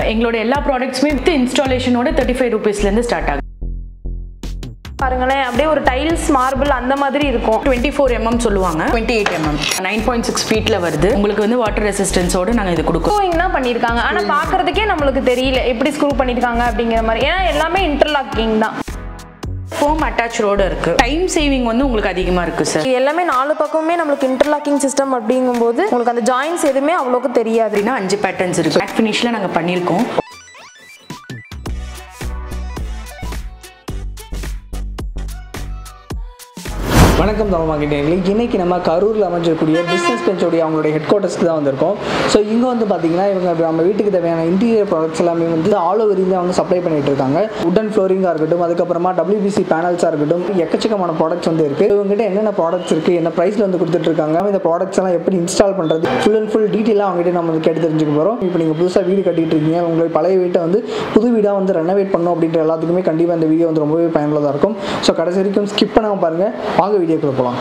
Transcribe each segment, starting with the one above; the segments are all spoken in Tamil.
எங்களோட எல்லா ப்ராடக்ட்ஸுமே வித் இன்ஸ்டாலேஷனோட தேர்ட்டி ஃபைவ் ருபீஸ்லேருந்து ஸ்டார்ட் ஆகுது பாருங்களேன் அப்படியே ஒரு டைல்ஸ் மார்பிள் அந்த மாதிரி இருக்கும் டுவெண்ட்டி ஃபோர் எம்எம் சொல்லுவாங்க twenty eight MM nine point six ஃபீட்டில் வருது உங்களுக்கு வந்து வாட்டர் ரெசிஸ்டன்ஸோட நாங்கள் இது கொடுக்குறோம் ஸ்க்ரூவிங் தான் பண்ணியிருக்காங்க ஆனால் பார்க்கறதுக்கே நம்மளுக்கு தெரியல எப்படி ஸ்க்ரூ பண்ணியிருக்காங்க அப்படிங்கிற மாதிரி ஏன்னா எல்லாமே இன்டர்லாக்கிங் தான் ஃபோம் அட்டாச்சோட இருக்கு டைம் சேவிங் வந்து உங்களுக்கு அதிகமாக இருக்கு சார் இது எல்லாமே நாலு பக்கமுமே நம்மளுக்கு இன்டர்லாக்கிங் சிஸ்டம் அப்படிங்கும்போது உங்களுக்கு அந்த ஜாயின்ஸ் எதுவுமே அவ்வளோக்கு தெரியாது அப்படின்னா அஞ்சு பேட்டர்ன்ஸ் இருக்கு மேட் ஃபினிஷில் நாங்கள் பண்ணியிருக்கோம் வணக்கம் தமிழ் மார்க்கெட்டிங் இன்னைக்கு நம்ம கரூரில் அமைஞ்சிருக்கூடிய பிஸ்னஸ் பெஞ்சோடைய அவங்களுடைய ஹெட் குவார்ட்டர்ஸ்க்கு தான் வந்திருக்கோம் ஸோ இங்கே வந்து பார்த்தீங்கன்னா இவங்க நம்ம வீட்டுக்கு தேவையான இன்டீரியர் ப்ராடக்ட்ஸ் எல்லாமே வந்து ஆல் ஓவர் இந்தியா வந்து சப்ளை பண்ணிட்டு இருக்காங்க உடன் ஃப்ளோரிங்காக இருக்கட்டும் அதுக்கப்புறமா டபிள்யூபிசி பேனல்ஸாக இருக்கட்டும் எக்கச்சக்கமான ப்ராடக்ட்ஸ் வந்து இருக்குது இவங்ககிட்ட என்னென்ன ப்ராடக்ட்ஸ் இருக்குது என்ன ப்ரைஸில் வந்து கொடுத்துட்டு இருக்காங்க இந்த ப்ராடக்ட்ஸ் எல்லாம் எப்படி இன்ஸ்டால் பண்ணுறது ஃபுல் அண்ட் ஃபுல் டீட்டெயிலாக அவங்ககிட்ட நம்ம வந்து கேட்டு தெரிஞ்சுக்க போகிறோம் இப்போ நீங்கள் புதுசாக வீடு கட்டிட்டு இருக்கீங்க உங்களுடைய பழைய வீட்டை வந்து புது வீடாக வந்து ரெனோவேட் பண்ணணும் அப்படின்ற எல்லாத்துக்குமே கண்டிப்பாக இந்த வீடியோ வந்து ரொம்பவே பயனுள்ளதாக இருக்கும் ஸோ கடைசி வரைக்கும் ஸ்கிப் பண்ணாமல் பாருங்கள் வாங்க வீடியோக்குள்ள போகலாம்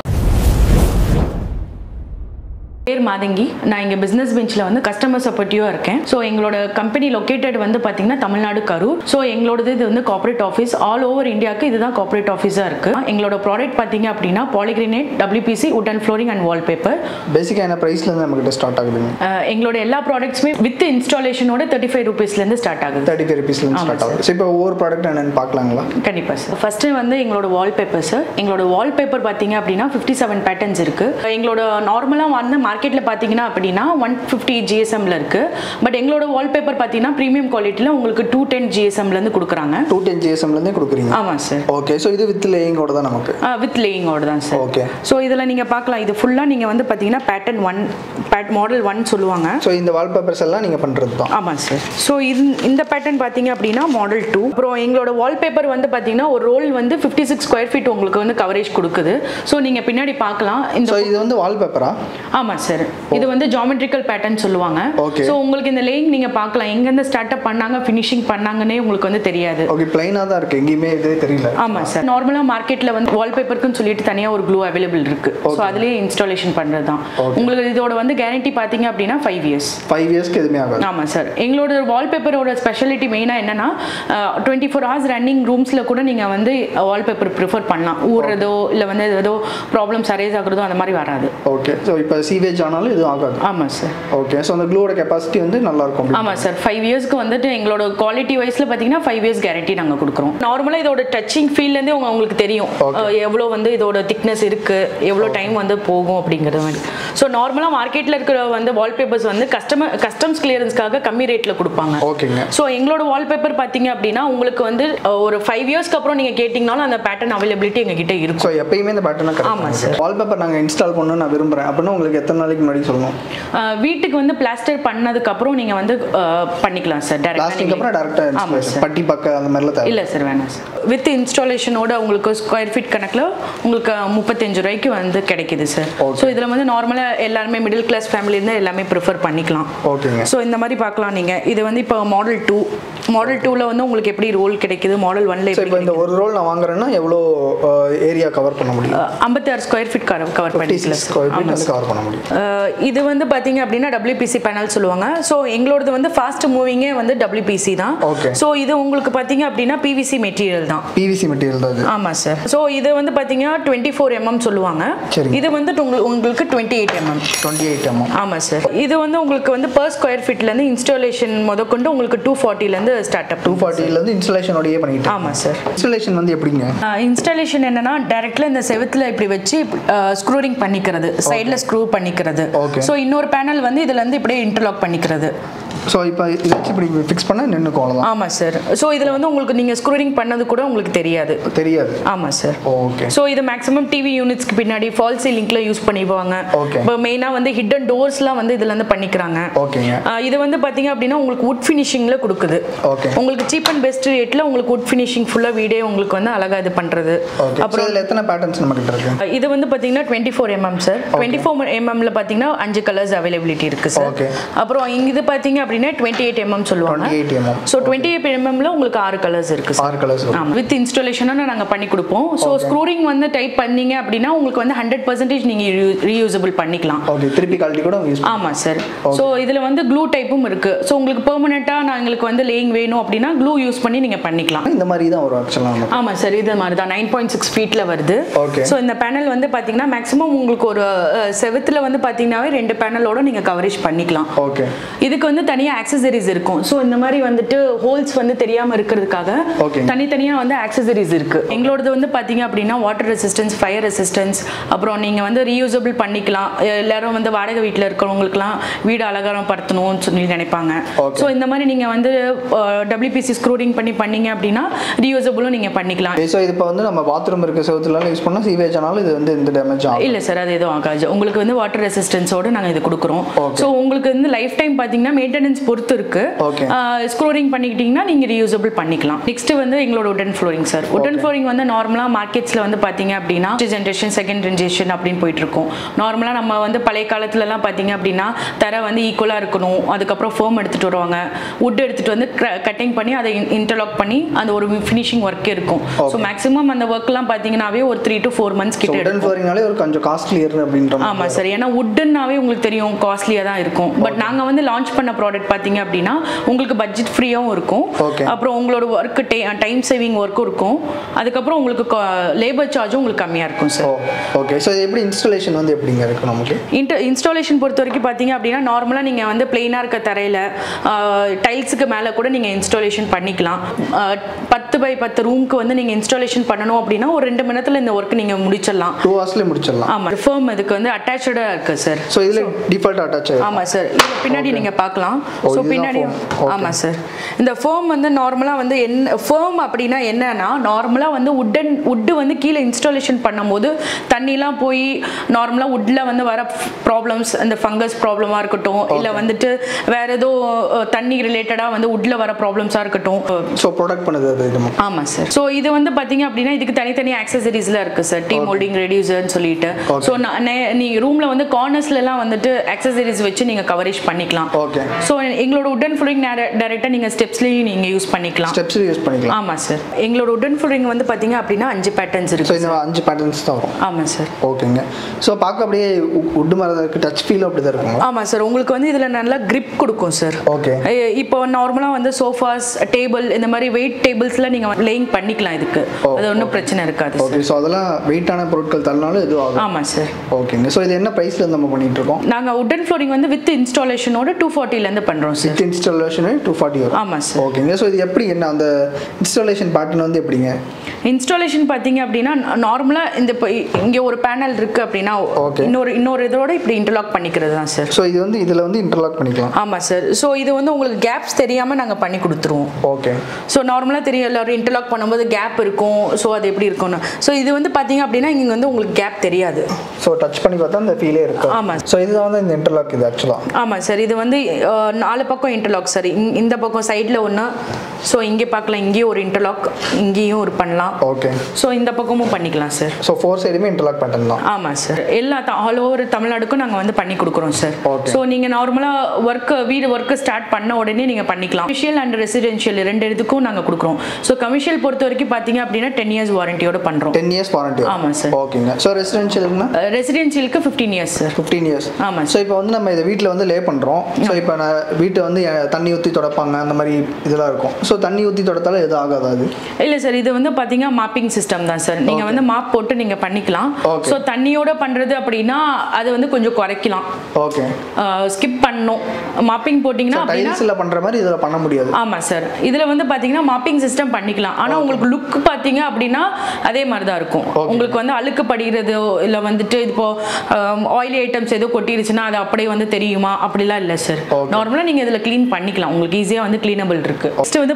பேர் மாதங்கி நான் இங்கே பிஸ்னஸ் பெஞ்சில் வந்து கஸ்டமர் சப்போர்ட்டிவாக இருக்கேன் ஸோ எங்களோட கம்பெனி லொக்கேட்டட் வந்து பார்த்தீங்கன்னா தமிழ்நாடு கரூர் ஸோ எங்களோடது இது வந்து கார்ப்பரேட் ஆஃபீஸ் ஆல் ஓவர் இந்தியாவுக்கு இதுதான் கார்ப்பரேட் ஆஃபீஸாக இருக்குது எங்களோட ப்ராடக்ட் பார்த்தீங்க அப்படின்னா பாலிகிரினேட் டபிள்யூபிசி உடன் ஃப்ளோரிங் அண்ட் வால்பேப்பர் பேசிக்காக என்ன ப்ரைஸ்லேருந்து நம்மக்கிட்ட ஸ்டார்ட் ஆகுதுங்க எங்களோட எல்லா ப்ராடக்ட்ஸுமே வித் இன்ஸ்டாலேஷனோட தேர்ட்டி ஃபைவ் ருபீஸ்லேருந்து ஸ்டார்ட் ஆகுது தேர்ட்டி ஃபைவ் ருபீஸ்லேருந்து ஸ்டார்ட் ஆகுது ஸோ இப்போ ஒவ்வொரு ப்ராடக்ட் என்னென்னு பார்க்கலாங்களா கண்டிப்பாக சார் ஃபஸ்ட்டு வந்து எங்களோட வால்பேப்பர் சார் எங்களோட வால்பேப்பர் பார்த்தீங்க அப்படின்னா ஃபிஃப்டி செவன் பேட்டர்ன்ஸ் இருக்குது எங்களோட நார்மலாக வந்து மார்க்கெட்டில் பார்த்தீங்கன்னா அப்படின்னா ஒன் ஃபிஃப்டி ஜிஎஸ்எம்ல இருக்குது பட் எங்களோட வால்பேப்பர் பார்த்தீங்கன்னா ப்ரீமியம் குவாலிட்டியில் உங்களுக்கு டூ டென் ஜிஎஸ்எம்லேருந்து கொடுக்குறாங்க டூ டென் ஜிஎஸ்எம்லேருந்தே கொடுக்குறீங்க ஆமாம் சார் ஓகே ஸோ இது வித் லேயிங்கோட தான் நமக்கு வித் லேயிங்கோட தான் சார் ஓகே ஸோ இதில் நீங்கள் பார்க்கலாம் இது ஃபுல்லாக நீங்கள் வந்து பார்த்தீங்கன்னா pattern one pad model one சொல்லுவாங்க ஸோ இந்த வால்பேப்பர்ஸ் எல்லாம் நீங்கள் பண்ணுறது தான் ஆமாம் சார் ஸோ இது இந்த பேட்டர்ன் பார்த்தீங்க அப்படின்னா மாடல் டூ அப்புறம் எங்களோட வால்பேப்பர் வந்து பார்த்தீங்கன்னா ஒரு ரோல் வந்து ஃபிஃப்டி சிக்ஸ் ஸ்கொயர் ஃபீட் உங்களுக்கு வந்து கவரேஜ் கொடுக்குது ஸோ நீங்கள் பின்னாடி பார்க்கலாம் இந்த ஸோ இது வந்து வால்பேப்பரா ஆமாம் சார் இது வந்து ஜாமெட்ரிக்கல் பேட்டர்ன் சொல்லுவாங்க Okay. ஸோ உங்களுக்கு இந்த லேயிங் நீங்கள் பார்க்கலாம் எங்கேருந்து ஸ்டார்ட் அப் பண்ணாங்க ஃபினிஷிங் பண்ணாங்கன்னே உங்களுக்கு வந்து தெரியாது ஓகே பிளைனாக தான் இருக்குது எங்கேயுமே இதே தெரியல ஆமாம் சார் நார்மலாக மார்க்கெட்டில் வந்து வால்பேப்பருக்குன்னு சொல்லிட்டு தனியாக ஒரு க்ளூ அவைலபிள் இருக்கு ஸோ அதுலேயே இன்ஸ்டாலேஷன் பண்ணுறது தான் உங்களுக்கு இதோட வந்து கேரண்டி பார்த்தீங்க அப்படின்னா ஃபைவ் இயர்ஸ் ஃபைவ் இயர்ஸ்க்கு எதுவுமே ஆகாது ஆமாம் சார் எங்களோட வால்பேப்பரோட ஸ்பெஷாலிட்டி மெயினாக என்னன்னா டுவெண்ட்டி ஃபோர் ஹவர்ஸ் ரன்னிங் ரூம்ஸில் கூட நீங்கள் வந்து வால்பேப்பர் ப்ரிஃபர் பண்ணலாம் ஊறுறதோ இல்லை வந்து ஏதோ ப்ராப்ளம்ஸ் அரேஸ் ஆகுறதோ அந்த மாதிரி வராது ஓகே ஸோ இப்போ சீவேஜ் ஆனாலும் எதுவும் ஆகாது ஆமாம் சார் ஓகே ஸோ அந்த க்ளூவோட கெப்பாசிட்டி வந்து நல்லா இருக்கும் ஆமாம் சார் ஃபைவ் இயர்ஸ்க்கு வந்துட்டு எங்களோட குவாலிட்டி வைஸில் பார்த்தீங்கன்னா ஃபைவ் இயர்ஸ் கேரண்டி நாங்கள் கொடுக்குறோம் நார்மலாக இதோட டச்சிங் ஃபீல்லேருந்தே உங்க உங்களுக்கு தெரியும் அஹ், எவ்வளோ வந்து இதோட திக்னஸ் இருக்குது எவ்வளோ டைம் வந்து போகும் அப்படிங்கிறது மாதிரி ஸோ நார்மலாக மார்க்கெட்டில் இருக்கிற வந்து வால்பேப்பர்ஸ் வந்து கஸ்டமர் கஸ்டம்ஸ் கிளியரன்ஸ்க்காக கம்மி ரேட்டில் கொடுப்பாங்க ஓகேங்க ஸோ எங்களோட வால்பேப்பர் பார்த்தீங்க அப்படின்னா உங்களுக்கு வந்து அஹ், ஒரு ஃபைவ் இயர்ஸ்க்கு அப்புறம் நீங்கள் கேட்டிங்கனாலும் அந்த பேட்டர்ன் அவைலபிலிட்டி எங்ககிட்ட இருக்கும் ஸோ எப்பயுமே இந்த பேட்டர்னாக ஆமா, கரெக்ட் வால்பேப்பர் நாங்கள் இன்ஸ்டால் பண்ணணும்னு நான் விரும்புகிறேன் அப்படின்னா உங்களுக்கு எத்தனை நாளைக்கு முன்னாடி சொல்லணும் அஹ், வீட்டுக்கு வந்து பிளாஸ்டர் பண்ணதுக்கு அப்புறம் நீங்கள் வந்து அஹ், பண்ணிக்கலாம் சார் லாஸ்டிங் அப்புறம் டேரக்டாக ஆமாம் டேரெக்டாக சார் பட்டி பக்க அந்த மாதிரிலாம் தேவை இல்லை சார் வேணாம் சார் வித் இன்ஸ்டாலேஷனோட உங்களுக்கு ஸ்கொயர் ஃபீட் கணக்கில் உங்களுக்கு முப்பத்தஞ்சு ரூபாய்க்கு வந்து கிடைக்குது சார் ஸோ இதில் வந்து நார்மலாக எல்லாருமே மிடில் கிளாஸ் ஃபேமிலியிருந்து எல்லாமே ப்ரிஃபர் பண்ணிக்கலாம் ஓகேங்க ஸோ இந்த மாதிரி பார்க்கலாம் நீங்கள் இது வந்து இப்போ மாடல் டூ மாடல் டூவில் வந்து உங்களுக்கு எப்படி ரோல் கிடைக்குது மாடல் ஒன்ல ஸோ எப்படி இப்போ இந்த ஒரு ரோல் நான் வாங்குறேன்னா எவ்வளோ ஏரியா கவர் பண்ண முடியும் ஐம்பத்தாறு square feet cover cover fifty பண்ணிக்கலாம் சிக்ஸ் ஸ்கொயர் ஃபீட் ஆமாம் வந்து கவர் பண்ண முடியும் அஹ் இது வந்து பார்த்தீங்க அப்படின்னா டபிள்யூபிசி பேனல் சொல்லுவாங்க ஸோ எங்களோடது வந்து ஃபாஸ்ட் மூவிங்கே வந்து டபிள்யூபிசி தான் Okay. ஸோ இது உங்களுக்கு பார்த்தீங்க அப்படின்னா பிவிசி மெட்டீரியல் தான் பிவிசி மெட்டீரியல் தான் இது ஆமாம் சார் ஸோ இது வந்து பார்த்தீங்கன்னா டுவெண்ட்டி ஃபோர் எம்எம் சொல்லுவாங்க சரிங்க. இது வந்து உங்களுக்கு உங்களுக்கு twenty eight MM twenty eight MM ஆமாம் சார் இது வந்து உங்களுக்கு வந்து பர் ஸ்கொயர் ஃபீட்லேருந்து இன்ஸ்டாலேஷன் முதற்கொண்டு உங்களுக்கு டூ ஃபார்ட்டிலேருந்து ஸ்டார்ட் அப் டூ ஃபார்ட்டிலேருந்து இன்ஸ்டலேஷனோடையே பண்ணிட்டு ஆமாம் சார் இன்ஸ்டலேஷன் வந்து எப்படிங்க இன்ஸ்டாலேஷன் என்னன்னா டைரக்ட்ல இந்த செவுத்துல இப்படி வச்சு ஸ்க்ரூரிங் பண்ணிக்கிறது சைடில் ஸ்க்ரூ பண்ணிக்கிறது Okay. ஸோ இன்னொரு பேனல் வந்து இதுல இருந்து இப்படியே இன்டர்லாக் பண்ணிக்கிறது ஸோ இப்போ இதை வச்சு இப்படி ஃபிக்ஸ் பண்ண நின்றுக்கும் அவ்வளோதான் ஆமாம் சார் ஸோ இதில் வந்து உங்களுக்கு நீங்கள் ஸ்க்ரூரிங் பண்ணது கூட உங்களுக்கு தெரியாது தெரியாது ஆமாம் சார் ஓகே ஸோ இது மேக்ஸிமம் டிவி யூனிட்ஸ்க்கு பின்னாடி ஃபால் சீலிங்ல யூஸ் பண்ணிக்குவாங்க Okay. இப்போ மெயினாக வந்து ஹிடன் டோர்ஸ்லாம் வந்து இதுல இருந்து பண்ணிக்கிறாங்க ஓகேங்க ஆஹ் இது வந்து பார்த்தீங்க அப்படின்னா உங்களுக்கு வுட் ஃபினிஷிங்கில் கொடுக்குது ஓகே உங்களுக்கு சீப் அண்ட் பெஸ்ட் ரேட்டில் உங்களுக்கு வுட் ஃபினிஷிங் ஃபுல்லாக வீடே உங்களுக்கு வந்து அழகா இது பண்ணுறது ஓகே அப்புறம் இதில் எத்தனை பேட்டர்ன்ஸ் நம்ம கிட்ட இருக்கு இது வந்து பார்த்தீங்கன்னா twenty four MM sir twenty four எம்எம்ல பார்த்தீங்கன்னா அஞ்சு கலர்ஸ் அவைலபிலிட்டி இருக்கு சார் Okay. அப்புறம் இங்க இது பார்த்தீங்க அப்படின்னா டுவெண்ட்டி எயிட் எம்எம் சொல்லுவாங்க 28 mm. ஸோ டுவெண்ட்டி எயிட் எம்எம்ல உங்களுக்கு ஆறு கலர்ஸ் இருக்கு ஆறு கலர்ஸ் ஆமாம் வித் இன்ஸ்டாலேஷனும் நாங்கள் பண்ணி கொடுப்போம் ஸோ ஸ்க்ரூரிங் வந்து டைப் பண்ணீங்க அப்படின்னா உங்களுக்கு வந்து ஹண்ட்ரட் பர்சன்டேஜ் நீங்கள் ரீயூசபிள் பண்ணிக்கலாம் ஓகே திருப்பி கழட்டி கூட யூஸ் ஆமாம் சார் ஸோ இதில் வந்து க்ளூ டைப்பும் இருக்கு ஸோ உங்களுக்கு பெர்மனெண்ட்டாக நான் எங்களுக்கு வந்து லேயிங் வேணும் அப்படின்னா க்ளூ யூஸ் பண்ணி நீங்கள் பண்ணிக்கலாம் இந்த மாதிரி தான் வரும் ஆக்சுவலாக நமக்கு ஆமாம் சார் இது மாதிரி தான் நைன் பாயிண்ட் சிக்ஸ் ஃபீட்டில் வருது Okay. ஸோ இந்த பேனல் வந்து பார்த்தீங்கன்னா மேக்ஸிமம் உங்களுக்கு ஒரு அஹ், செவுத்துல வந்து பார்த்தீங்கன்னாவே ரெண்டு பேனலோட நீங்கள் கவரேஜ் பண்ணிக்கலாம் ஓகே இதுக்கு வந்து தனியாக ஆக்சசரிஸ் இருக்கும் ஸோ இந்த மாதிரி வந்துட்டு ஹோல்ஸ் வந்து தெரியாமல் இருக்கிறதுக்காக Okay. தனித்தனியாக வந்து ஆக்சசரிஸ் இருக்கு எங்களோடது வந்து பார்த்தீங்க அப்படின்னா வாட்டர் ரெசிஸ்டன்ஸ் ஃபயர் ரெசிஸ்டன்ஸ் அப்புறம் நீங்கள் வந்து ரீயூசபிள் பண்ணிக்கலாம் எல்லாரும் வந்து வாடகை வீட்டில் இருக்கிறவங்களுக்குலாம் வீடு அலங்காரம் படுத்தணும்னு சொல்லி நினைப்பாங்க Okay. ஸோ இந்த மாதிரி நீங்கள் வந்து டபிள்யூபிசி ஸ்க்ரூடிங் பண்ணி பண்ணீங்க அப்படின்னா ரீயூசபிளும் நீங்கள் பண்ணிக்கலாம் ஸோ இது இப்போ வந்து நம்ம பாத்ரூம் இருக்க செவத்துலாம் யூஸ் பண்ணால் சீவேஜ் ஆனாலும் இது வந்து இந்த டேமேஜ் ஆகும் இல்ல சார் அது எதுவும் ஆகாது உங்களுக்கு வந்து வாட்டர் ரெசிஸ்டன்ஸோட நாங்க இது கொடுக்குறோம் Okay. ஸோ உங்களுக்கு வந்து லைஃப் டைம் பார்த்தீங்கன்னா மெயின்டெனன்ஸ் பொறுத்து இருக்கு Okay. ஸ்க்ரோரிங் பண்ணிக்கிட்டீங்கன்னா நீங்க ரீயூசபிள் பண்ணிக்கலாம் நெக்ஸ்ட் வந்து எங்களோட உடன் ஃப்ளோரிங் சார் உடன் ஃப்ளோரிங் வந்து நார்மலா மார்க்கெட்ஸ்ல வந்து பாத்தீங்க அப்படின்னா ஜென்ரேஷன் செகண்ட் ஜென்ரேஷன் அப்படின்னு போயிட்டு இருக்கும் நார்மலா நம்ம வந்து பழைய காலத்துல எல்லாம் பாத்தீங்க அப்படின்னா தர வந்து ஈக்குவலா இருக்கணும் அதுக்கப்புறம் ஃபோம் எடுத்துட்டு வருவாங்க வுட் எடுத்துட்டு வந்து கட்டிங் பண்ணி அதை இன்டர்லாக் பண்ணி அந்த ஒரு ஃபினிஷிங் ஒர்க் இருக்கும் ஸோ மேக்ஸிமம் அந்த ஒர்க்லாம் பார்த்தீங்கன்னாவே ஒரு த்ரீ டு ஃபோர் மந்த்ஸ் கிட்ட உடன் எடுக்கும் ஃப்ளோரிங்னாலே ஒரு கொஞ்சம் காஸ்ட்லியர் அப்படின்ற மாதிரி. ஆமா சார் ஏன்னா வுட்டுன்னாவே உங்களுக்கு தெரியும் காஸ்ட்லியாக தான் இருக்கும் பட் நாங்க வந்து லான்ச் பண்ண ப்ராடக்ட் பார்த்தீங்க அப்படின்னா உங்களுக்கு பட்ஜெட் ஃப்ரீயாகவும் இருக்கும் Okay. அப்புறம் உங்களோட ஒர்க் டைம் சேவிங் ஒர்க்கும் இருக்கும் அதுக்கப்புறம் உங்களுக்கு லேபர் சார்ஜும் உங்களுக்கு கம்மியா இருக்கும் சார் ஓ ஓகே ஸோ இது எப்படி இன்ஸ்டாலேஷன் வந்து எப்படிங்க இருக்கு நமக்கு இன்டர் இன்ஸ்டாலேஷன் பொறுத்த வரைக்கும் பார்த்தீங்க அப்படின்னா நார்மலாக நீங்கள் வந்து பிளெயினாக இருக்க தரையில் டைல்ஸுக்கு மேலே கூட நீங்கள் இன்ஸ்டாலேஷன் பண்ணிக்கலாம் ஆஹ் பத்து பை பத்து ரூமுக்கு வந்து நீங்கள் இன்ஸ்டாலேஷன் பண்ணணும் அப்படின்னா ஒரு ரெண்டு மணி நேரத்தில் இந்த ஒர்க் நீங்கள் முடிச்சிடலாம் டூ ஹவர்ஸ்லேயே முடிச்சிடலாம் ஆமாம் ஃபேம் இதுக்கு வந்து அட்டாச்சாக இருக்குது சார் ஸோ இதில் டிஃபால்ட் அட்டாச் ஆகும் ஆமா சார் இது பின்னாடி நீங்க பார்க்கலாம் ஓ, ஸோ இதுதான் பின்னாடி foam. Okay. ஆமா சார் இந்த ஃபோம் வந்து நார்மலா வந்து என்ன ஃபோம் அப்படின்னா என்னன்னா நார்மலா வந்து உட்டன் உட்டு வந்து கீழே இன்ஸ்டாலேஷன் பண்ணும்போது தண்ணிலாம் போய் நார்மலா உட்ல வந்து வர ப்ராப்ளம்ஸ் அந்த ஃபங்கஸ் ப்ராப்ளமா இருக்கட்டும் இல்ல வந்துட்டு வேற ஏதோ அஹ், தண்ணி ரிலேட்டடா வந்து உட்ல வர ப்ராப்ளம்ஸா இருக்கட்டும் ஸோ ப்ரொடக்ட் பண்ணுது அது இது மட்டும் ஆமா சார் ஸோ இது வந்து பாத்தீங்க அப்படின்னா இதுக்கு தனித்தனி ஆக்சசரிஸ்ல இருக்கு சார் டீ மோல்டிங் ரெடியூசர்னு சொல்லிட்டு Okay. ஸோ நீங்க ரூம்ல வந்து கார்னர்ஸ்ல எல்லாம் வந்துட்டு ஆக்சசரிஸ் வச்சு நீங்க கவரேஜ் பண்ணிக்கலாம் ஓகே ஸோ எங்களோட உடன் ஃப்ளோரிங் டைரக்டா நீங்க ஸ்டெப்ஸ்லயும் நீங்க யூஸ் பண்ணிக்கலாம் ஸ்டெப்ஸ் யூஸ் பண்ணிக்கலாம் ஆமா சார் எங்களோட உடன் ஃப்ளோரிங் வந்து பாத்தீங்க அப்படின்னா அஞ்சு பேட்டர்ன்ஸ் ஸோ இருக்கு இந்த அஞ்சு பேட்டர்ன்ஸ் தான் வரும் ஆமா சார் ஓகேங்க ஸோ பார்க்க அப்படியே உட்டு மாதிரி இருக்கு டச் ஃபீலும் அப்படி தான் இருக்குங்களா ஆமா சார் உங்களுக்கு வந்து இதுல நல்லா grip கொடுக்கும் சார் ஓகே இப்போ நார்மலா வந்து சோஃபாஸ் டேபிள் இந்த மாதிரி வெயிட் டேபிள்ஸ்ல நீங்க லேயிங் பண்ணிக்கலாம் இதுக்கு ஓ, அது ஒன்றும் பிரச்சனை இருக்காது sir. ஓகே ஸோ அதெல்லாம் வெயிட்டான பொருட்கள் தள்ளினாலும் எதுவும் ஆகும் ஆமா சார் ஓகேங்க ஸோ இது என்ன ப்ரைஸில் நம்ம பண்ணிட்டு இருக்கோம் நாங்க உடன் ஃப்ளோரிங் வந்து வித் இன்ஸ்டாலேஷனோட டூ இருந்து பண்றோம் sir with installation two forty வரும் ஆமா சார் ஓகேங்க ஸோ இது எப்படி என்ன அந்த இன்ஸ்டாலேஷன் பேட்டர்ன் வந்து எப்படிங்க இன்ஸ்டாலேஷன் பார்த்தீங்க அப்படின்னா நார்மலாக இந்த இப்போ இங்கே ஒரு பேனல் இருக்கு அப்படின்னா Okay. இன்னொரு இன்னொரு இதோட இப்படி இன்டர்லாக் பண்ணிக்கிறது தான் சார் ஸோ இது வந்து இதில் வந்து இன்டர்லாக் பண்ணிக்கலாம் ஆமாம் சார் ஸோ இது வந்து உங்களுக்கு கேப்ஸ் தெரியாமல் நாங்கள் பண்ணி கொடுத்துருவோம் ஓகே ஸோ நார்மலாக தெரியும் எல்லாரும் இன்டர்லாக் பண்ணும்போது கேப் இருக்கும் ஸோ அது எப்படி இருக்கும்னு ஸோ இது வந்து பார்த்தீங்க அப்படின்னா இங்கே வந்து உங்களுக்கு கேப் தெரியாது ஸோ டச் பண்ணி பார்த்தா அந்த ஃபீலே இருக்கு ஆமா. ஸோ இதுதான் வந்து இந்த இன்டர்லாக் இது ஆக்சுவலாக ஆமாம் சார் இது வந்து அஹ், நாலு பக்கம் இன்டர்லாக் சார் இந்த பக்கம் சைடில் ஒன்று ஸோ இங்கே பார்க்கலாம் இங்கேயும் ஒரு இன்டர்லாக் இங்கேயும் ஒரு பண்ணலாம் ஓகே ஸோ இந்த பக்கமும் பண்ணிக்கலாம் சார் ஸோ ஃபோர் சைடுமே இன்டர்லாக் பேட்டர்ன் தான் ஆமாம் சார் எல்லா ஆல் ஓவர் தமிழ்நாடுக்கும் நாங்கள் வந்து பண்ணி கொடுக்குறோம் சார் Okay. ஸோ நீங்கள் நார்மலாக ஒர்க்கு வீடு ஒர்க்கு ஸ்டார்ட் பண்ண உடனே நீங்கள் பண்ணிக்கலாம் கமர்ஷியல் அண்ட் ரெசிடென்ஷியல் ரெண்டு இதுக்கும் நாங்கள் கொடுக்குறோம் ஸோ கமர்ஷியல் பொறுத்த வரைக்கும் பார்த்தீங்க அப்படின்னா டென் இயர்ஸ் வாரண்டியோட பண்ணுறோம் டென் இயர்ஸ் வாரண்டி ஆமா சார். ஓகேங்க ஸோ ரெசிடென்ஷியல்னா ரெசிடென்ஷியலுக்கு fifteen years sir fifteen years ஆமா ஸோ இப்போ வந்து நம்ம இதை வீட்டில் வந்து லே பண்ணுறோம் ஸோ இப்போ நான் வீட்டை வந்து அஹ், தண்ணி ஊற்றி தொடப்பாங்க அந்த மாதிரி இதெல்லாம் இருக்கும் ஸோ தண்ணி ஊற்றி தொடத்தால எதுவும் ஆகாது அது இல்லை சார் இது வந்து பார்த்தீங்கன்னா மாப்பிங் சிஸ்டம் தான் சார் நீங்கள் வந்து மாப் போட்டு நீங்கள் பண்ணிக்கலாம் Okay. ஸோ தண்ணியோட பண்ணுறது அப்படின்னா அது வந்து கொஞ்சம் குறைக்கலாம் ஓகே ஸ்கிப் பண்ணணும் மாப்பிங் போட்டிங்கன்னா அப்படின்னா டைல்ஸில் பண்ணுற மாதிரி இதில் பண்ண முடியாது ஆமா சார் இதுல வந்து பாத்தீங்கன்னா மாப்பிங் சிஸ்டம் பண்ணிக்கலாம் ஆனா உங்களுக்கு லுக் பாத்தீங்க அப்படின்னா அதே மாதிரி தான் இருக்கும் உங்களுக்கு வந்து அழுக்கு படிகிறதோ இல்ல வந்துட்டு இப்போ ஆயிலி ஐட்டம்ஸ் ஏதோ கொட்டிருச்சுன்னா அது அப்படியே வந்து தெரியுமா அப்படிலாம் இல்ல சார் Okay. நார்மலா நீங்க இதுல க்ளீன் பண்ணிக்கலாம் உங்களுக்கு ஈஸியா வந்து க்ளீனபிள் இருக்கு நெக்ஸ்ட் வந்து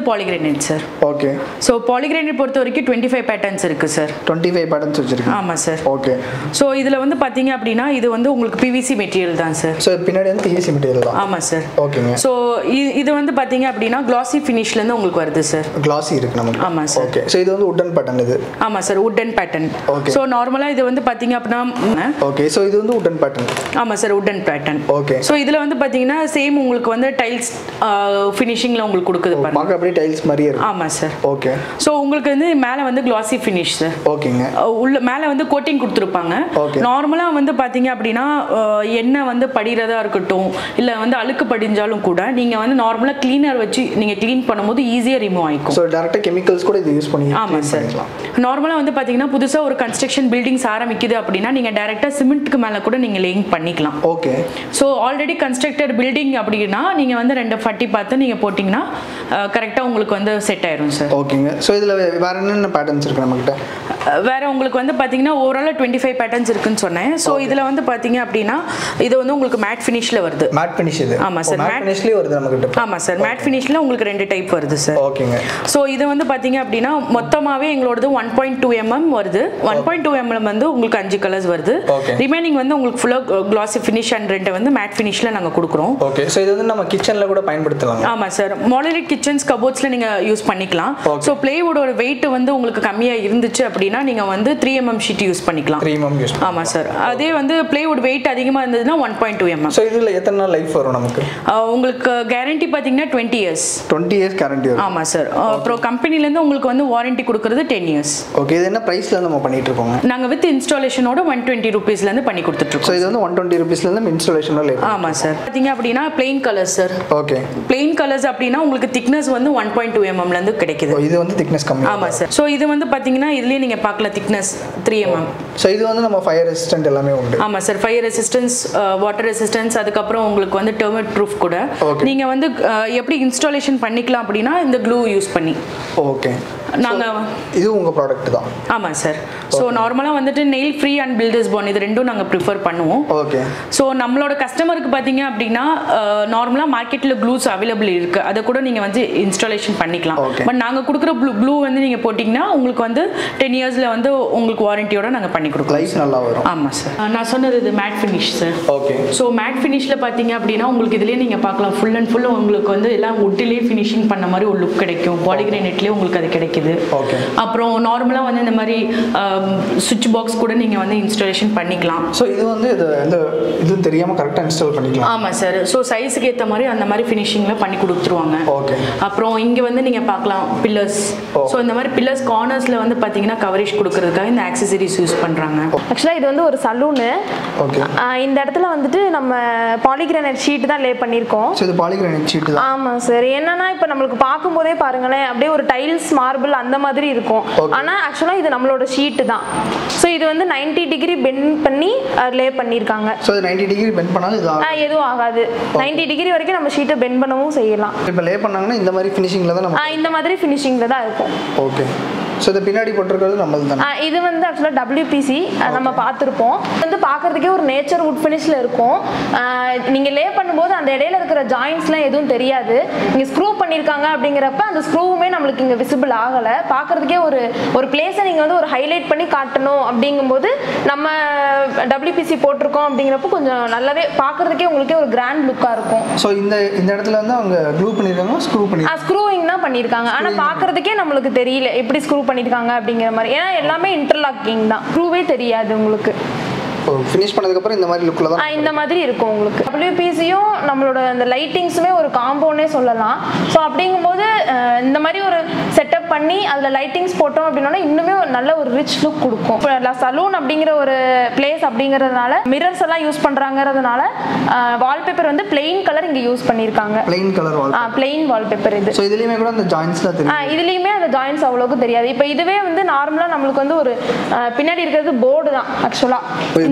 polygranite sir okay so polygranite பொறுத்த வரைக்கும் டுவெண்ட்டி ஃபைவ் பேட்டர்ன்ஸ் இருக்குது சார் டுவெண்ட்டி ஃபைவ் பேட்டர்ன்ஸ் வச்சிருக்கேன் ஆமாம் சார் ஓகே ஸோ இதில் வந்து பார்த்தீங்க அப்படின்னா இது வந்து உங்களுக்கு பிவிசி மெட்டீரியல் தான் சார் ஸோ பின்னாடி வந்து பிஎஸ்சி மெட்டீரியல் தான் ஆமாம் சார் ஓகேங்க ஸோ இது வந்து பார்த்தீங்க அப்படின்னா கிளாசி ஃபினிஷ்லேருந்து உங்களுக்கு வருது சார் கிளாஸி இருக்கு நமக்கு ஆமா sir. ஓகே ஸோ இது வந்து உட்டன் பேட்டர்ன் இது ஆமாம் sir wooden pattern Okay. So நார்மலாக இது வந்து பார்த்தீங்க அப்படின்னா ஓகே ஸோ இது வந்து உட்டன் பேட்டர்ன் ஆமாம் sir wooden pattern okay so இதில் வந்து பார்த்தீங்கன்னா சேம் உங்களுக்கு வந்து டைல்ஸ் ஃபினிஷிங்கில் உங்களுக்கு கொடுக்குது பாருங்க பார்க்க அப்படியே டைல்ஸ் மாதிரியே இருக்கு ஆமாம் சார் ஓகே ஸோ உங்களுக்கு வந்து மேலே வந்து கிளாசி ஃபினிஷ் சார் ஓகேங்க உள்ள மேலே வந்து கோட்டிங் கொடுத்துருப்பாங்க Okay. நார்மலாக வந்து பார்த்தீங்க அப்படின்னா அஹ், எண்ணெய் வந்து படிகிறதா இருக்கட்டும் இல்லை வந்து அழுக்கு படிஞ்சாலும் கூட நீங்கள் வந்து நார்மலாக க்ளீனர் வச்சு நீங்கள் க்ளீன் பண்ணும்போது ஈஸியாக ரிமூவ் ஆகிக்கும் ஸோ டேரெக்டாக கெமிக்கல்ஸ் கூட இது யூஸ் பண்ணி ஆமாம் clean சார் பண்ணிக்கலாம் நார்மலாக வந்து பார்த்தீங்கன்னா புதுசாக ஒரு கன்ஸ்ட்ரக்ஷன் பில்டிங்ஸ் ஆரம்பிக்குது அப்படின்னா நீங்கள் டேரெக்டாக சிமெண்ட்டுக்கு மேலே கூட நீங்கள் லேயிங் பண்ணிக்கலாம் okay so already constructed building அப்படின்னா நீங்கள் வந்து ரெண்டு ஃபட்டி பார்த்து நீங்கள் போட்டிங்கன்னா கரெக்டாக உங்களுக்கு வந்து செட் ஆயிரும் சார் ஓகேங்க ஸோ இதில் வேற என்னென்ன பேட்டர்ன்ஸ் இருக்கு நம்மகிட்ட வேற உங்களுக்கு வந்து பார்த்தீங்கன்னா ஓவராலாக டுவெண்ட்டி ஃபைவ் பேட்டர்ன்ஸ் இருக்குன்னு சொன்னேன் ஸோ இதில் வந்து பார்த்தீங்க அப்படின்னா இது வந்து உங்களுக்கு மேட் ஃபினிஷில் வருது மேட் ஃபினிஷ் இது ஆமா sir, மேட் matte- ஃபினிஷ்லேயே வருது நம்மகிட்ட ஆமாம் சார் மேட் ஃபினிஷில் உங்களுக்கு ரெண்டு டைப் வருது சார் ஓகேங்க ஸோ இது வந்து பார்த்தீங்க அப்படின்னா மொத்தமாகவே எங்களோடது ஒன் பாயிண்ட் டூ எம்எம் வருது ஒன் பாயிண்ட் டூ எம்எம் வந்து உங்களுக்கு அஞ்சு கலர்ஸ் வருது Okay. ரிமைனிங் வந்து உங்களுக்கு ஃபுல்லாக கிளாசி ஃபினிஷ் அண்ட் ரெண்டு வந்து மேட் ஃபினிஷில் நாங்கள் கொடுக்குறோம் ஓகே ஸோ இது வந்து நம்ம கிச்சனில் கூட பயன்படுத்தலாம் ஆமாம் சார் மாடலிட் கிச்சன்ஸ் கபோர்ட்ஸில் நீங்கள் யூஸ் பண்ணிக்கலாம் Okay. ஸோ பிளேவுடோட வெயிட் வந்து உங்களுக்கு கம்மியாக இருந்துச்சு அப்படின்னா நீங்கள் வந்து த்ரீ எம்எம் ஷீட் யூஸ் பண்ணிக்கலாம் த்ரீ எம்எம் யூஸ் ஆமாம் சார் அதே வந்து பிளேவுட் வெயிட் அதிகமாக இருந்ததுன்னா one point two MM so இதில் எத்தனை நாள் லைஃப் வரும் நமக்கு உங்களுக்கு கேரண்டி பார்த்தீங்கன்னா twenty years twenty years guarantee வரும் ஆமாம் சார் அப்புறம் கம்பெனிலேருந்து உங்களுக்கு வந்து வாரண்டி கொடுக்குறது டென் இயர்ஸ் ஓகே இது என்ன ப்ரைஸில் நம்ம பண்ணிட்டு இருக்கோங்க நாங்கள் வித் இன்ஸ்டாலேஷனோட ஒன் டுவெண்ட்டி ருபீஸ்லேருந்து பண்ணி ஸோ கொடுத்துட்ருக்கோம் இது வந்து ஒன் டுவெண்ட்டி ருபீஸ்லேருந்து இன்ஸ்டாலேஷனில் லேட் ஆமாம் சார் பார்த்தீங்க அப்படின்னா plain colours sir okay plain colours அப்படின்னா உங்களுக்கு திக்னஸ் வந்து ஒன் பாயிண்ட் டூ எம்எம்லேருந்து கிடைக்குது இது வந்து திக்னஸ் கம்மி ஆமாம் சார் ஸோ இது வந்து பார்த்தீங்கன்னா இதுலேயே நீங்கள் பார்க்கல திக்னஸ் த்ரீ எம்எம் ஸோ இது வந்து நம்ம ஃபயர் ரெசிஸ்டன்ட் எல்லாமே உண்டு ஆமாம் sir fire resistance water resistance அதுக்கப்புறம் உங்களுக்கு வந்து டெர்மிட் ப்ரூஃப் கூட Okay. நீங்கள் வந்து அஹ், எப்படி இன்ஸ்டாலேஷன் பண்ணிக்கலாம் அப்படின்னா இந்த க்ளூ யூஸ் பண்ணி ஓகே நாங்கள் இது உங்கள் ப்ராடக்ட் தான் ஆமாம் சார் ஸோ நார்மலாக வந்துட்டு nail free and builders pan இது ரெண்டும் நாங்கள் ப்ரிஃபர் பண்ணுவோம் ஓகே ஸோ நம்மளோட கஸ்டமருக்கு பார்த்தீங்க அப்படின்னா நார்மலாக மார்க்கெட்டில் க்ளூஸ் அவைலபிள் இருக்குது அதை கூட நீங்கள் வந்து இன்ஸ்டாலேஷன் பண்ணிக்கலாம் Okay. பட் நாங்கள் கொடுக்குற ப்ளூ ப்ளூ வந்து நீங்கள் போட்டிங்கன்னா உங்களுக்கு வந்து டென் இயர்ஸில் வந்து உங்களுக்கு வாரண்டியோட நாங்கள் பண்ணி கொடுக்கலாம் லைஃப் நல்லா வரும் ஆமாம் சார் நான் சொன்னது இது matte finish sir okay so matte ஃபினிஷில் பார்த்தீங்க அப்படின்னா உங்களுக்கு இதுலேயே நீங்கள் பார்க்கலாம் ஃபுல் அண்ட் ஃபுல் உங்களுக்கு வந்து எல்லாம் உட்டிலே ஃபினிஷிங் பண்ண மாதிரி ஒரு லுக் கிடைக்கும் பாலிகிரானைட்லேயே உங்களுக்கு அது கிடைக்குது ஓகே அப்புறம் நார்மலாக வந்து இந்த மாதிரி சுவிட்ச் பாக்ஸ் கூட நீங்கள் வந்து இன்ஸ்டாலேஷன் பண்ணிக்கலாம் ஸோ இது வந்து இது இந்த இது தெரியாமல் கரெக்டாக இன்ஸ்டால் பண்ணிக்கலாம் ஆமாம் சார் ஸோ சைஸுக்கு ஏற்ற மாதிரி அந்த மாதிரி ஃபினிஷிங்கில் பண்ணி கொடுத்துருவாங்க ஓகே அப்புறம் இங்கே வந்து நீங்கள் பார்க்கலாம் பில்லர்ஸ் ஓ. ஸோ இந்த மாதிரி பில்லர்ஸ் கார்னர்ஸில் வந்து பார்த்தீங்கன்னா கவரேஜ் கொடுக்கறதுக்காக இந்த ஆக்சசரிஸ் யூஸ் பண்ணுறாங்க ஆக்சுவலாக இது வந்து ஒரு சலூனு ஓகே இந்த இடத்துல வந்துட்டு நம்ம பாலிகிரானைட் ஷீட் தான் லே பண்ணியிருக்கோம் ஸோ இது பாலிகிரானைட் ஷீட் தான் ஆமாம் சார் என்னன்னா இப்போ நம்மளுக்கு பார்க்கும்போதே பாருங்களேன் அப்படியே ஒரு டைல்ஸ் மார்பிள் அந்த மாதிரி இருக்கும் Okay. ஆனால் ஆக்சுவலாக இது நம்மளோட ஷீட்டு தான் ஸோ இது வந்து 90 டிகிரி பெண்ட் பண்ணி லே பண்ணியிருக்காங்க ஸோ இது நைன்டி டிகிரி பெண்ட் பண்ணாலும் இது ஆ, எதுவும் ஆகாது 90 டிகிரி வரைக்கும் நம்ம ஷீட்டை பெண்ட் பண்ணவும் செய்யலாம் இப்போ லே பண்ணாங்கன்னா இந்த மாதிரி ஃபினிஷிங்கில் தான் ஆ, நம்ம இந்த மாதிரி ஃபினிஷிங்கில் தான் இருக்கும் ஓகே ஸோ இது பின்னாடி போட்டிருக்கிறது நம்மளது தானே ஆ, இது வந்து ஆக்சுவலாக டபிள்யூபிசி நம்ம பார்த்துருப்போம் இது வந்து பார்க்கறதுக்கே ஒரு நேச்சர் வுட் ஃபினிஷில் இருக்கும் நீங்கள் லே பண்ணும்போது அந்த இடையில இருக்கிற ஜாயின்ஸ்லாம் எதுவும் தெரியாது நீங்கள் ஸ்க்ரூ பண்ணியிருக்காங்க அப்படிங்கிறப்ப அந்த ஸ்க்ரூவுமே நம்மளுக்கு இங்கே விசிபிள் ஆகலை பார்க்கறதுக்கே ஒரு ஒரு பிளேஸை நீங்கள் வந்து ஒரு ஹைலைட் பண்ணி காட்டணும் அப்படிங்கும்போது நம்ம டபிள்யூபிசி போட்டிருக்கோம் அப்படிங்கிறப்ப கொஞ்சம் நல்லாவே பார்க்கறதுக்கே உங்களுக்கே ஒரு கிராண்ட் லுக்காக இருக்கும் ஸோ இந்த இந்த இடத்துல வந்து அவங்க க்ளூ பண்ணியிருக்காங்க ஸ்க்ரூ பண்ணி ஸ்க்ரூவிங் தான் பண்ணியிருக்காங்க ஆனால் பார்க்கறதுக்கே நம்மளுக்கு தெரியல எப்படி ஸ்க்ரூ பண்ணியிருக்காங்க அப்படிங்கிற மாதிரி ஏன்னா எல்லாமே இன்டர்லாக்கிங் தான் ஸ்க்ரூவே தெரியாது உங்களுக்கு ஃபினிஷ் பண்ணதுக்கப்புறம் இந்த மாதிரி லுக்கில் ஆ, தான் இந்த மாதிரி இருக்கும் உங்களுக்கு டபிள்யூபிசியும் நம்மளோட அந்த லைட்டிங்ஸுமே ஒரு காம்போனே சொல்லலாம் ஸோ அப்படிங்கும்போது அஹ், இந்த மாதிரி ஒரு செட்டப் பண்ணி அதில் லைட்டிங்ஸ் போட்டோம் அப்படின்னா இன்னுமே ஒரு நல்ல ஒரு ரிச் லுக் கொடுக்கும் சலூன் அப்படிங்கிற ஒரு பிளேஸ் அப்படிங்கிறதுனால மிரர்ஸ் எல்லாம் யூஸ் பண்ணுறாங்கிறதுனால வால்பேப்பர் வந்து பிளெயின் கலர் இங்கே யூஸ் பண்ணியிருக்காங்க plain colour wall plain wallpaper இது ஸோ இதுலேயுமே கூட அந்த ஜாயின்ஸ்லாம் ஆ, தெரியும் இதுலயுமே அந்த ஜாயின்ஸ் அவ்வளோக்கு தெரியாது இப்போ இதுவே வந்து நார்மலாக நம்மளுக்கு வந்து ஒரு ஆ, பின்னாடி இருக்கிறது போர்டு தான் ஆக்சுவலாக இந்த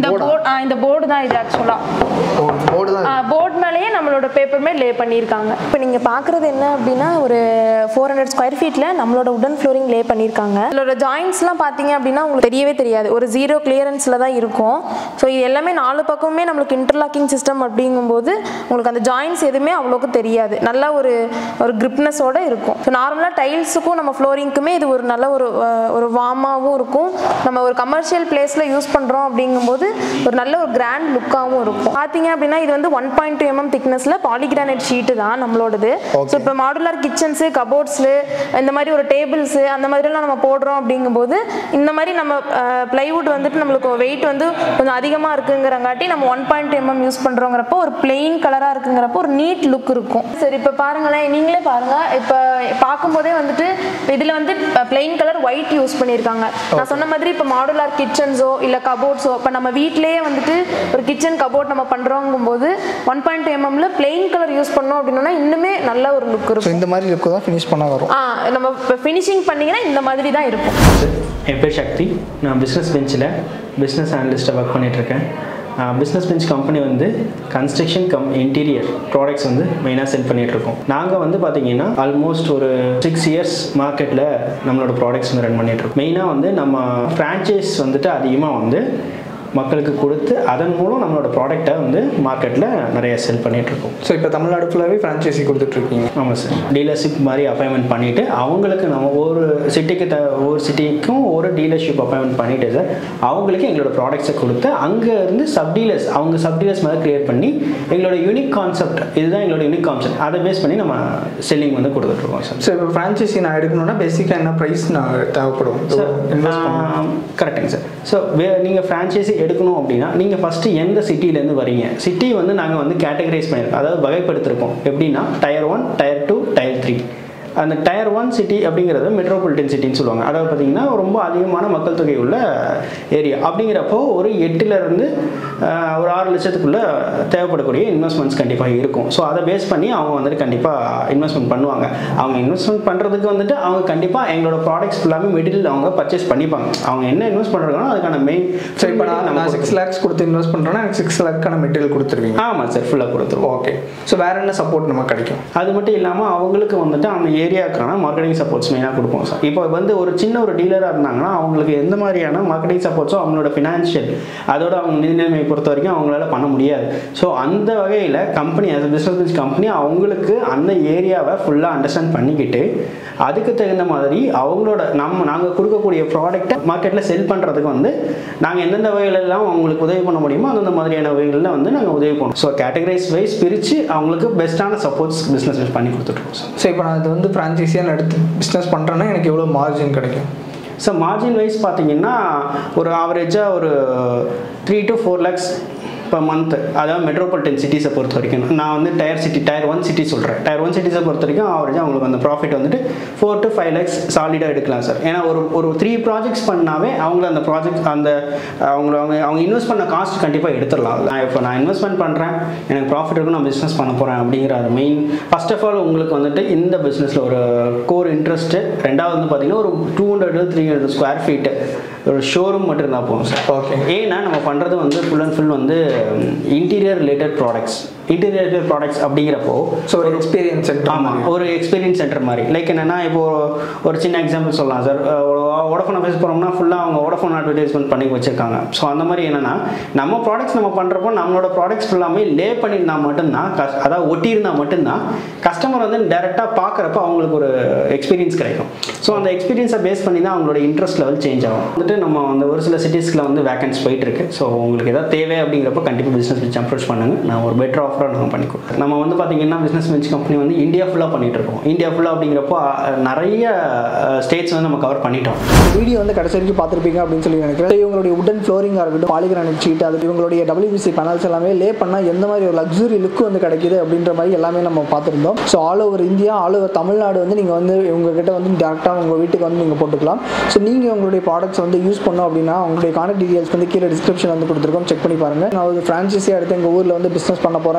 இந்த போர்டு இந்த போர்டு தான் இது ஆக்சுவலா போர்டு தான் போர்டு மேலேயே நம்மளோட பேப்பருமே லே பண்ணியிருக்காங்க இப்போ நீங்கள் பார்க்குறது என்ன அப்படின்னா ஒரு ஃபோர் ஹண்ட்ரட் ஸ்கொயர் ஃபீட்டில் நம்மளோட உடன் ஃப்ளோரிங் லே பண்ணியிருக்காங்க இதோட ஜாயின்ஸ்லாம் பார்த்தீங்க அப்படின்னா உங்களுக்கு தெரியவே தெரியாது ஒரு ஜீரோ கிளியரன்ஸில் தான் இருக்கும் ஸோ இது எல்லாமே நாலு பக்கமுமே நம்மளுக்கு இன்டர்லாக்கிங் சிஸ்டம் அப்படிங்கும்போது உங்களுக்கு அந்த ஜாயின்ஸ் எதுவுமே அவ்வளோக்கு தெரியாது நல்ல ஒரு ஒரு கிரிப்னஸோட இருக்கும் ஸோ நார்மலாக டைல்ஸுக்கும் நம்ம ஃப்ளோரிங்க்குமே இது ஒரு நல்ல ஒரு அஹ், ஒரு வார்மாகவும் இருக்கும் நம்ம ஒரு கமர்ஷியல் பிளேஸில் யூஸ் பண்ணுறோம் அப்படிங்கும்போது ஒரு நல்ல ஒரு கிராண்ட் லுக்காகவும் இருக்கும் பார்த்தீங்க அப்படின்னா இது வந்து ஒன் பாயிண்ட் டூ எம்எம் திக்னஸில் பாலிகிரானைட் ஷீட்டு தான் நம்மளோடது ஸோ இப்போ மாடுலர் கிச்சன்ஸு கபோர்ட்ஸு இந்த மாதிரி ஒரு டேபிள்ஸு அந்த மாதிரிலாம் நம்ம போடுறோம் அப்படிங்கும்போது இந்த மாதிரி நம்ம பிளைவுட் வந்துட்டு நம்மளுக்கு வெயிட் வந்து கொஞ்சம் அதிகமாக இருக்குங்கிறங்காட்டி நம்ம ஒன் பாயிண்ட் எம்எம் யூஸ் பண்ணுறோங்கிறப்போ ஒரு பிளெயின் கலராக இருக்குங்கிறப்போ ஒரு நீட் லுக் இருக்கும் சரி இப்போ பாருங்களேன் நீங்களே பாருங்கள் இப்போ பார்க்கும்போதே வந்துட்டு இதில் வந்து பிளெயின் கலர் ஒயிட் யூஸ் பண்ணியிருக்காங்க நான் சொன்ன மாதிரி இப்போ மாடுலார் கிச்சன்ஸோ இல்லை கபோர்ட்ஸோ இப்போ நம்ம வீட்டிலேயே வந்துட்டு ஒரு கிச்சன் கபோர்ட் நம்ம பண்ணுறோங்கும்போது ஒன் பாயிண்ட் எம்எம்ல பிளெயின் கலர் யூஸ் பண்ணோம் அப்படின்னா இன்னுமே நல்ல ஒரு லுக் ஸோ இருக்கும் இந்த மாதிரி லுக்கு தான் ஃபினிஷ் பண்ண வரும் ஆ நம்ம இப்போ ஃபினிஷிங் பண்ணீங்கன்னா இந்த மாதிரி தான் இருக்கும் என் பேர் சக்தி நான் பிஸ்னஸ் பெஞ்சில் பிஸ்னஸ் அனலிஸ்ட்டாக ஒர்க் பண்ணிகிட்ருக்கேன் பிஸ்னஸ் பெஞ்ச் கம்பெனி வந்து கன்ஸ்ட்ரக்ஷன் கம் இன்டீரியர் ப்ராடக்ட்ஸ் வந்து மெயினாக செல் பண்ணிகிட்ருக்கோம் நாங்கள் வந்து பார்த்தீங்கன்னா ஆல்மோஸ்ட் ஒரு சிக்ஸ் இயர்ஸ் மார்க்கெட்டில் நம்மளோட ப்ராடக்ட்ஸ் வந்து ரன் பண்ணிகிட்ருக்கோம் மெயினாக வந்து நம்ம ஃப்ரான்ச்சைஸ் வந்துட்டு அதிகமாக வந்து மக்களுக்கு கொடுத்து அதன் மூலம் நம்மளோட ப்ராடக்டை வந்து மார்க்கெட்டில் நிறைய செல் பண்ணிகிட்ருக்கோம் ஸோ இப்போ தமிழ்நாடு ஃபுல்லாகவே ஃப்ரான்ச்சைசி கொடுத்துட்ருக்கீங்க ஆமாம் சார் டீலர்ஷிப் மாதிரி அப்பாயின்மெண்ட் பண்ணிவிட்டு அவங்களுக்கு நம்ம ஒரு சிட்டிக்கு த ஒரு சிட்டிக்கும் ஒரு டீலர்ஷிப் அப்பாயின்மெண்ட் பண்ணிவிட்டு சார் அவங்களுக்கு எங்களோட ப்ராடக்ட்ஸை கொடுத்து அங்கே இருந்து சப் டீலர்ஸ் அவங்க சப் டீலர்ஸ் மாதிரி கிரியேட் பண்ணி எங்களோட யூனிக் கான்செப்ட் இதுதான் எங்களோட யூனிக் கான்செப்ட் அதை பேஸ் பண்ணி நம்ம செல்லிங் வந்து கொடுத்துட்ருக்கோம் சார் ஸோ இப்போ ஃப்ரான்ச்சைசி நான் எடுக்கணும்னா பேசிக்காக என்ன ப்ரைஸ் நான் தேவைப்படும் இன்வெஸ்ட் பண்ணணும் கரெக்டுங்க சார் ஸோ வே நீங்கள் ஃப்ரான்ச்சைஸி எடுக்கணும் அப்படின்னா நீங்கள் ஃபஸ்ட்டு எந்த சிட்டிலேருந்து வரீங்க சிட்டி வந்து நாங்கள் வந்து கேட்டகரைஸ் பண்ணியிருக்கோம் அதாவது வகைப்படுத்திருக்கோம் எப்படின்னா tier one tier two tier three அந்த டயர் ஒன் சிட்டி அப்படிங்கிறது மெட்ரோபாலிட்டன் சிட்டின்னு சொல்லுவாங்க அதாவது பார்த்தீங்கன்னா ரொம்ப அதிகமான மக்கள் தொகை உள்ள ஏரியா அப்படிங்கிறப்போ ஒரு எட்டுலேருந்து ஒரு ஆறு லட்சத்துக்குள்ளே தேவைப்படக்கூடிய இன்வெஸ்ட்மெண்ட்ஸ் கண்டிப்பாக இருக்கும் ஸோ அதை பேஸ் பண்ணி அவங்க வந்துட்டு கண்டிப்பாக இன்வெஸ்ட்மெண்ட் பண்ணுவாங்க அவங்க இன்வெஸ்ட்மெண்ட் பண்ணுறதுக்கு வந்துட்டு அவங்க கண்டிப்பாக எங்களோட ப்ராடக்ட்ஸ் ஃபுல்லாமே மெட்டீரியல் அவங்க பர்ச்சேஸ் பண்ணிப்பாங்க அவங்க என்ன இன்வெஸ்ட் பண்ணுறாங்களோ அதுக்கான மெயின் ஸோ இப்போ நான் நான் சிக்ஸ் லேக்ஸ் கொடுத்து இன்வெஸ்ட் பண்ணுறேன்னா எனக்கு சிக்ஸ் லேக்கான மெட்டீரியல் கொடுத்துருவீங்க ஆமாம் சார் ஃபுல்லாக கொடுத்துருவோம் ஓகே ஸோ வேற என்ன சப்போர்ட் நமக்கு கிடைக்கும் அது மட்டும் இல்லாமல் அவங்களுக்கு வந்துட்டு அந்த ஏரியாவுக்கான மார்க்கெட்டிங் சப்போர்ட்ஸ் மெயினாக கொடுப்போம் சார் இப்போ வந்து ஒரு சின்ன ஒரு டீலராக இருந்தாங்கன்னா அவங்களுக்கு எந்த மாதிரியான மார்க்கெட்டிங் சப்போர்ட்ஸோ அவங்களோட ஃபினான்ஷியல் அதோட அவங்க நிதி நிலைமையை பொறுத்த வரைக்கும் அவங்களால பண்ண முடியாது ஸோ அந்த வகையில் company as a business company அவங்களுக்கு அந்த ஏரியாவை ஃபுல்லாக அண்டர்ஸ்டாண்ட் பண்ணிக்கிட்டு அதுக்கு தகுந்த மாதிரி அவங்களோட நம்ம நாங்கள் கொடுக்கக்கூடிய ப்ராடக்ட்டை மார்க்கெட்டில் செல் பண்ணுறதுக்கு வந்து நாங்கள் எந்தெந்த வகையிலெல்லாம் அவங்களுக்கு உதவி பண்ண முடியுமோ அந்தந்த மாதிரியான வகைகளில் வந்து நாங்கள் உதவி பண்ணுவோம் ஸோ கேட்டகரைஸ் வைஸ் பிரித்து அவங்களுக்கு பெஸ்ட்டான சப்போர்ட்ஸ் பிஸ்னஸ் பண்ணி கொடுத்துட்ருக்கோம் சார் ஸோ இப்போ நான் இது வந்து ஃப்ரான்ச்சைஸியாக நான் எடுத்து பிஸ்னஸ் பண்ணுறேன்னா எனக்கு எவ்வளோ மார்ஜின் கிடைக்கும் ஸோ மார்ஜின் வைஸ் பார்த்தீங்கன்னா ஒரு ஆவரேஜாக ஒரு three to four lakhs per month அதாவது மெட்ரோபாலிட்டன் சிட்டிஸை பொறுத்த வரைக்கும் நான் வந்து tier city tier one city சொல்கிறேன் டயர் ஒன் சிட்டிஸை பொறுத்த வரைக்கும் ஆவரேஜாக அவங்களுக்கு அந்த ப்ராஃபிட் வந்துட்டு ஃபோர் டு ஃபைவ் லேக்ஸ் சாலிடாக எடுக்கலாம் சார் ஏன்னா ஒரு ஒரு த்ரீ ப்ராஜெக்ட்ஸ் பண்ணாவே அவங்கள அந்த ப்ராஜெக்ட் அந்த அவங்கள அவங்க அவங்க இன்வெஸ்ட் பண்ண காஸ்ட் கண்டிப்பாக எடுத்துடலாம் நான் இப்போ நான் இன்வெஸ்ட்மெண்ட் பண்ணுறேன் எனக்கு ப்ராஃபிட் இருக்கும் நான் பிஸ்னஸ் பண்ண போகிறேன் அப்படிங்கிற அது மெயின் ஃபர்ஸ்ட் ஆஃப் ஆல் உங்களுக்கு வந்துட்டு இந்த பிஸ்னஸில் ஒரு கோர் இன்ட்ரெஸ்ட்டு ரெண்டாவது வந்து பார்த்தீங்கன்னா ஒரு two hundred three hundred square feet ஒரு ஷோரூம் மட்டும் இருந்தால் போதும் சார் Okay. ஏன்னா நம்ம பண்ணுறது வந்து ஃபுல் அண்ட் ஃபுல் வந்து interior related products interior related products அப்படிங்கிறப்போ ஸோ ஒரு எக்ஸ்பீரியன்ஸ் ஆமாம் ஒரு எக்ஸ்பீரியன்ஸ் சென்டர் மாதிரி லைக் என்னன்னா இப்போ ஒரு சின்ன எக்ஸாம்பிள் சொல்லலாம் சார் ஓடஃபோன் ஆஃபீஸ் போனோம்னா ஃபுல்லாக அவங்க ஓடஃபோன் அட்வர்டைஸ்மெண்ட் பண்ணி வச்சிருக்காங்க ஸோ அந்த மாதிரி என்னன்னா நம்ம ப்ராடக்ட்ஸ் நம்ம பண்ணுறப்போ நம்மளோட ப்ராடக்ட்ஸ் ஃபுல்லாமே லே பண்ணியிருந்தா மட்டும்தான் கஸ்- அதாவது ஒட்டியிருந்தா மட்டும்தான் கஸ்டமர் வந்து டேரெக்டாக பார்க்குறப்ப அவங்களுக்கு ஒரு எக்ஸ்பீரியன்ஸ் கிடைக்கும் ஸோ அந்த எக்ஸ்பீரியன்ஸை பேஸ் பண்ணி தான் அவங்களோட இன்ட்ரெஸ்ட் லெவல் சேஞ்ச் ஆகும் வந்துட்டு நம்ம வந்து ஒரு சில சிட்டிஸ்ல வந்து வேகன்ஸ் போயிட்டு இருக்கு ஸோ உங்களுக்கு ஏதாவது தேவை அப்படிங்கிறப்ப கண்டிப்பாக பிஸ்னஸ் பெஞ்ச் அப்ரோச் பண்ணுங்க நான் ஒரு பெட்டர் ஆஃபராக நாங்கள் பண்ணி கொடுக்குறோம் நம்ம வந்து பார்த்தீங்கன்னா பிஸ்னஸ் பெஞ்ச் கம்பெனி வந்து இந்தியா ஃபுல்லாக பண்ணிட்டு இருக்கோம் இந்தியா ஃபுல்லாக அப்படிங்கிறப்போ அஹ், நிறைய ஸ்டேட்ஸ் வந்து நம்ம கவர் பண்ணிட்டோம் வீடியோ வந்து கடைசி வரைக்கும் பார்த்துருப்பீங்க அப்படின்னு சொல்லி நினைக்கிறேன் So, இவங்களுடைய உடன் ஃப்ளோரிங்காக இருக்கட்டும் பாலிகிரானிக் ஷீட் அது இவங்களுடைய WBC பேனல்ஸ் எல்லாமே லே பண்ணால் எந்த மாதிரி ஒரு லக்ஸுரி லுக் வந்து கிடைக்குது அப்படின்ற மாதிரி எல்லாமே நம்ம பார்த்துருந்தோம் so all over India all over Tamil Nadu வந்து நீங்கள் வந்து உங்ககிட்ட வந்து டேரெக்டாக உங்கள் வீட்டுக்கு வந்து நீங்கள் போட்டுக்கலாம் ஸோ நீங்கள் உங்களுடைய ப்ராடக்ட்ஸ் வந்து யூஸ் பண்ணோம் அப்படின்னா உங்களுடைய கான்டாக்ட் டீடைல்ஸ் வந்து கீழே டிஸ்கிரிப்ஷன் வந்து கொடுத்துருக்கோம் செக் பண்ணி பாருங்கள் நான் ஒரு ஃப்ரான்ச்சைஸியாக எடுத்து எங்கள் ஊரில் வந்து பிஸ்னஸ் பண்ண போகிறேன்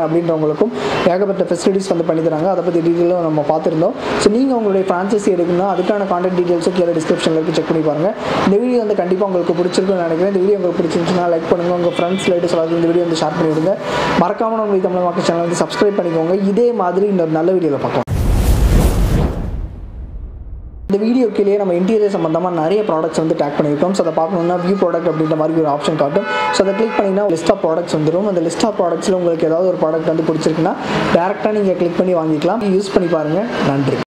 அப்படின்றவங்களுக்கும் ஏகப்பட்ட ஃபெசிலிட்டிஸ் வந்து பண்ணி தராங்க அதை பற்றி டீட்டெயிலும் நம்ம பார்த்துருந்தோம் ஸோ நீங்கள் உங்களுடைய ஃப்ரான்ச்சைசி எடுக்கணும் அதுக்கான கான்டாக்ட் டீட்டெயில்ஸும் கீழே டிஸ்கிரிப்ஷனில் இருக்கு செக் பண்ணி பாருங்கள் இந்த வீடியோ வந்து கண்டிப்பாக உங்களுக்கு பிடிச்சிருக்குன்னு நினைக்கிறேன் இந்த வீடியோ உங்களுக்கு பிடிச்சிருந்துச்சுன்னா லைக் பண்ணுங்கள் உங்கள் ஃப்ரெண்ட்ஸ் லைட்டு சொல்லாது இந்த வீடியோ வந்து ஷேர் பண்ணி விடுங்க மறக்காம நம்மளுடைய தமிழ் மக்கள் சேனல் வந்து சப்ஸ்கிரைப் பண்ணிக்கோங்க இதே மாதிரி இன்னொரு நல்ல வீடியோவில் பார்க்கலாம் இந்த வீடியோ கீழே நம்ம இன்டீரியர் சம்மந்தமாக நிறைய ப்ராடக்ட்ஸ் வந்து டேக் பண்ணியிருக்கோம் ஸோ அதை பார்க்கணும்னா வியூ ப்ராடக்ட் அப்படின்ற மாதிரி ஒரு ஆப்ஷன் காட்டும் ஸோ அதை கிளிக் பண்ணிங்கன்னா லிஸ்ட் ஆஃப் ப்ராடக்ட்ஸ் வந்துடும் அந்த லிஸ்ட் ஆஃப் ப்ராடக்ட்ஸில் உங்களுக்கு ஏதாவது ஒரு ப்ராடக்ட் வந்து பிடிச்சிருக்குன்னா டேரெக்டாக நீங்கள் கிளிக் பண்ணி வாங்கிக்கலாம் யூஸ் பண்ணி பாருங்கள் நன்றி